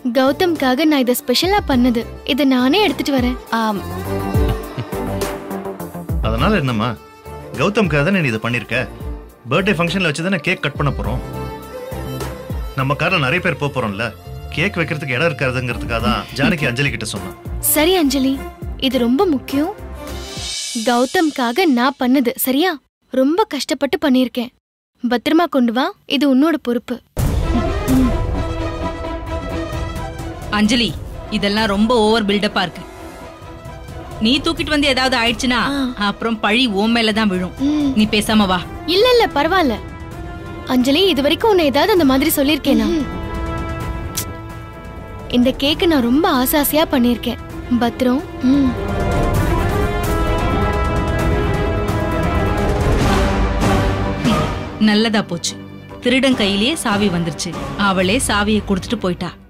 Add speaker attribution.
Speaker 1: கௌதம்காக நான் இதை ஸ்பெஷலா பண்ணது இதை நானே எடுத்துட்டு வரேன்
Speaker 2: ஆம்,
Speaker 3: அதனால என்னம்மா கௌதம்காக தானே நீ இதை பண்ணிருக்க பர்த்டே ஃபங்க்ஷன்ல வச்சு தானே கேக் கட் பண்ண போறோம் நம்ம கார்ல நிறைய பேர் போக போறோம்ல கேக் வைக்கிறதுக்கு இடம் இருக்காதுங்கிறதுக்காக தான் ஜானகி அஞ்சலி கிட்ட சொன்னான்
Speaker 1: சரி அஞ்சலி இது ரொம்ப முக்கியம் கௌதம்காக நான் பண்ணது சரியா ரொம்ப கஷ்டப்பட்டு பண்ணியிருக்கேன் பத்திரமா கொண்டு வா இது உன்னோட பொறுப்பு
Speaker 4: அஞ்சலி இதெல்லாம் ரொம்ப ஓவர் பில்டப்பா இருக்கு நீ தூக்கிட்டு வந்து ஏதாவது ஆயிடுச்சுன்னா அப்புறம் பழி ஓ மேல தான் விழும்
Speaker 1: ம்.
Speaker 4: நீ பேசாம வா
Speaker 1: இல்ல இல்ல பரவாயில்ல அஞ்சலி இது வரைக்கும் உன்னை ஏதாவது அந்த மாதிரி சொல்லியிருக்கேனா இந்த கேக்கு நான் ரொம்ப ஆசாசியா பண்ணியிருக்கேன் பத்திரம் ம்.
Speaker 4: நல்லதா போச்சு திருடன் கையிலேயே சாவி வந்துருச்சு அவளே சாவியை கொடுத்துட்டு போயிட்டா